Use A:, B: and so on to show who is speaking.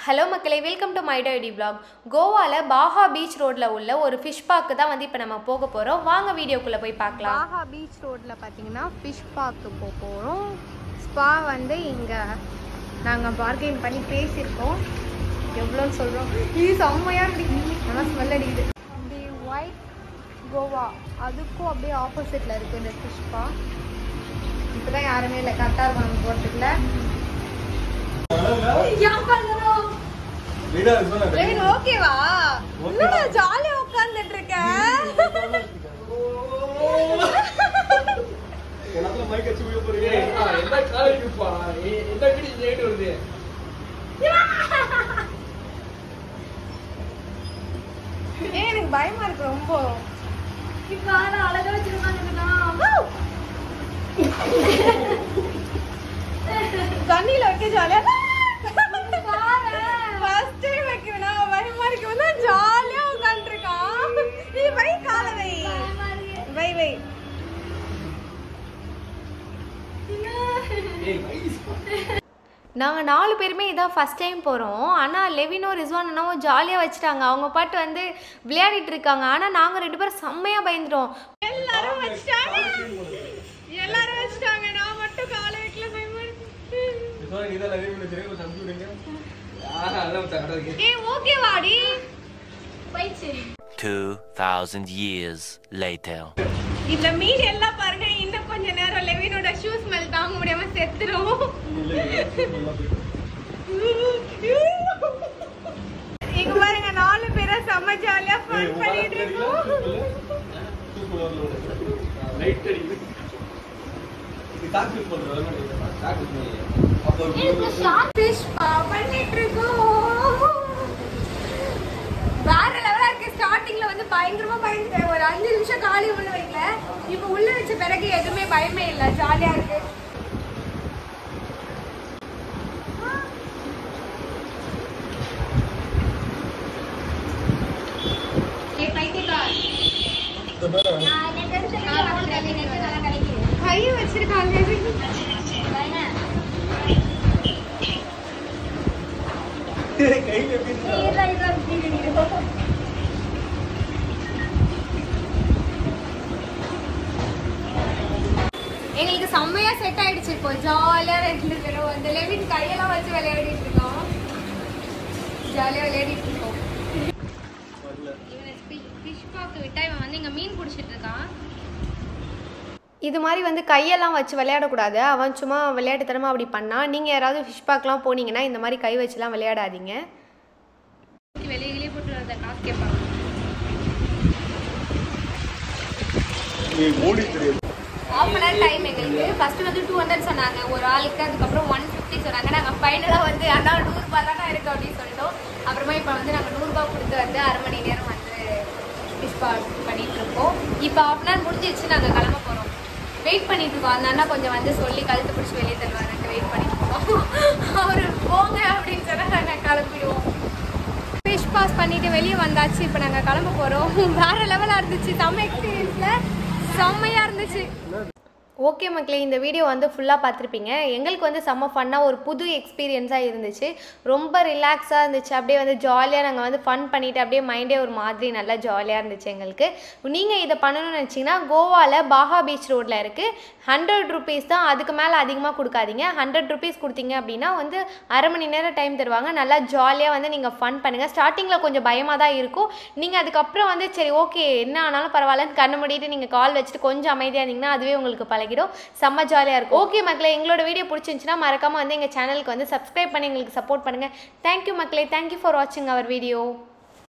A: Hello மக்களே welcome to மைடோ ஐடி vlog கோவாவில் பாஹா பீச் ரோட்டில் உள்ள ஒரு ஃபிஷ் பார்க்கு தான் வந்து இப்போ நம்ம போக போகிறோம் வாங்க வீடியோக்குள்ளே போய் பார்க்கலாம்
B: பாஹா பீச் ரோட்டில் பார்த்தீங்கன்னா ஃபிஷ் பார்க்கு போக போகிறோம் ஸ்பா வந்து இங்கே நாங்கள் பார்கெயின் பண்ணி பேசியிருக்கோம் எவ்வளோன்னு சொல்கிறோம் இது செம்மையாக அடிக்குது நல்லா ஸ்மெல் அடிக்குது அப்படியே ஒயிட் கோவா அதுக்கும் அப்படியே ஆப்போசிட்டில் இருக்குது இந்த ஃபிஷ் பா இப்போ தான் யாருமே இல்லை கரெக்டாக இருக்காங்க போகிறதுக்குள்ள ஓகேவா இல்லடா ஜாலியா உட்கார்ந்துட்டு இருக்கேன் ஏய் எனக்கு பயமா இருக்கு ரொம்ப தண்ணியில வைக்க ஜாலியா ஃபர்ஸ்ட் டைம் வைக்கிறேன் பயமா இருக்கு வந்து ஜாலியா உட்காந்துருக்கான் நீ வை கால வை வை வை
A: நாங்கள் நாலு பேருமே இதான் ஃபஸ்ட் டைம் போகிறோம் ஆனால் லெவினோ ரிஸ்வான் அண்ணாவும் ஜாலியாக வச்சுட்டாங்க அவங்க பாட்டு வந்து விளையாடிட்டு இருக்காங்க ஆனால் நாங்கள் ரெண்டு பேரும் செம்மையாக பயந்துட்டோம்
B: எல்லாரும் வச்சிட்டாங்க எல்லாரும் வச்சிட்டாங்க நான் மட்டும் கால வைக்கல பயமா இருக்கு ஏய் ஓகே வாடி
C: 2,000 years later.
B: இதுல மீன் எல்லாம் பாருங்க இன்னும் கொஞ்ச நேரம் லெவினோட ஷூ ஸ்மெல் தாங்க முடியாம செத்துரும் இங்க பாருங்க நாலு பேரா செம்ம ஜாலியா ஃபன் பண்ணிட்டு இருக்கோம் ஃபிஷ் பண்ணிட்டு இருக்கோம் வேற லெவலா இருக்கு ஸ்டார்டிங்ல வந்து பயங்கரமா பயந்துட்டேன் ஒரு அஞ்சு நிமிஷம் காலி உள்ள வைக்கல இப்ப உள்ள வச்ச பிறகு எதுவுமே பயமே இல்ல ஜாலியா இருக்கு கை வச்சிருக்காங்க எங்களுக்கு செம்மையா செட் ஆயிடுச்சு இப்போ ஜாலியா ரெண்டு பேரும் வந்து லெவின் கையெல்லாம் வச்சு விளையாடிட்டு இருக்கோம் ஜாலியா விளையாடிட்டு இருக்கோம் இவனை ஃபிஷ் பார்க்க விட்டா இவன் வந்து இங்க மீன் பிடிச்சிட்டு இருக்கான்
A: இது மாதிரி வந்து கையெல்லாம் வச்சு விளையாடக்கூடாது அவன் சும்மா விளையாட்டுத்தனமாக அப்படி பண்ணால் நீங்கள் யாராவது ஃபிஷ் பார்க்லாம் போனீங்கன்னா இந்த மாதிரி கை வச்சுலாம் விளையாடாதீங்க
B: வெளியே வெளியே போட்டு வரத காசு கேட்பாங்க
A: ஆஃப் அன் ஹவர் டைம் எங்களுக்கு ஃபர்ஸ்ட் வந்து டூ ஹண்ட்ரட் சொன்னாங்க ஒரு ஆளுக்கு அதுக்கப்புறம் ஒன் ஃபிஃப்டி சொன்னாங்க நாங்கள் ஃபைனலாக வந்து அண்ணா நூறுரூபா தானே இருக்கு அப்படின்னு சொல்லிட்டோம் அப்புறமா இப்போ வந்து நாங்கள் நூறுரூபா கொடுத்து வந்து அரை மணி நேரம் வந்து ஃபிஷ் பால் பண்ணிட்டு இருக்கோம் இப்போ ஆஃப் அன் ஹவர் முடிஞ்சிச்சு நாங்கள் கிளம்ப போகிறோம் வெயிட் பண்ணிட்டு இருக்கோம் அந்த அண்ணா கொஞ்சம் வந்து சொல்லி கழுத்து பிடிச்சி வெளியே தருவாங்க வெயிட் பண்ணிட்டு இருக்கோம் அவர் போங்க அப்படின்னு சொன்னால் நாங்கள் கிளம்பிடுவோம் ஃபிஷ் பாஸ் பண்ணிட்டு வெளியே வந்தாச்சு இப்போ நாங்கள் கிளம்ப போகிறோம் வேற லெவலாக இருந்துச்சு செம்ம எக்ஸ்பீரியன்ஸில் செம்மையாக இருந்துச்சு ஓகே மக்களே இந்த வீடியோ வந்து ஃபுல்லாக பார்த்துருப்பீங்க எங்களுக்கு வந்து செம்ம ஃபன்னாக ஒரு புது எக்ஸ்பீரியன்ஸாக இருந்துச்சு ரொம்ப ரிலாக்ஸாக இருந்துச்சு அப்படியே வந்து ஜாலியாக நாங்கள் வந்து ஃபன் பண்ணிவிட்டு அப்படியே மைண்டே ஒரு மாதிரி நல்லா ஜாலியாக இருந்துச்சு எங்களுக்கு நீங்கள் இதை பண்ணணும்னு நினச்சிங்கன்னா கோவாவில் பாஹா பீச் ரோட்டில் இருக்குது ஹண்ட்ரட் ருபீஸ் தான் அதுக்கு மேலே அதிகமாக கொடுக்காதீங்க ஹண்ட்ரட் ருபீஸ் கொடுத்தீங்க அப்படின்னா வந்து அரை மணி நேரம் டைம் தருவாங்க நல்லா ஜாலியாக வந்து நீங்கள் ஃபன் பண்ணுங்கள் ஸ்டார்டிங்கில் கொஞ்சம் பயமாக தான் இருக்கும் நீங்கள் அதுக்கப்புறம் வந்து சரி ஓகே என்ன ஆனாலும் பரவாயில்லன்னு கண்ணு மூடிட்டு நீங்கள் கால் வச்சுட்டு கொஞ்சம் அமைதியாக இருந்தீங்கன்னா அதுவே உங்களுக்கு பழகிடும் செம்ம ஜாலியாக இருக்கும் ஓகே மக்களே எங்களோட வீடியோ பிடிச்சிருந்துச்சுன்னா மறக்காமல் வந்து எங்கள் சேனலுக்கு வந்து சப்ஸ்கிரைப் பண்ணி எங்களுக்கு சப்போர்ட் பண்ணுங்கள் தேங்க்யூ மக்களே தேங்க்யூ ஃபார் வாட்சிங் அவர் வீடியோ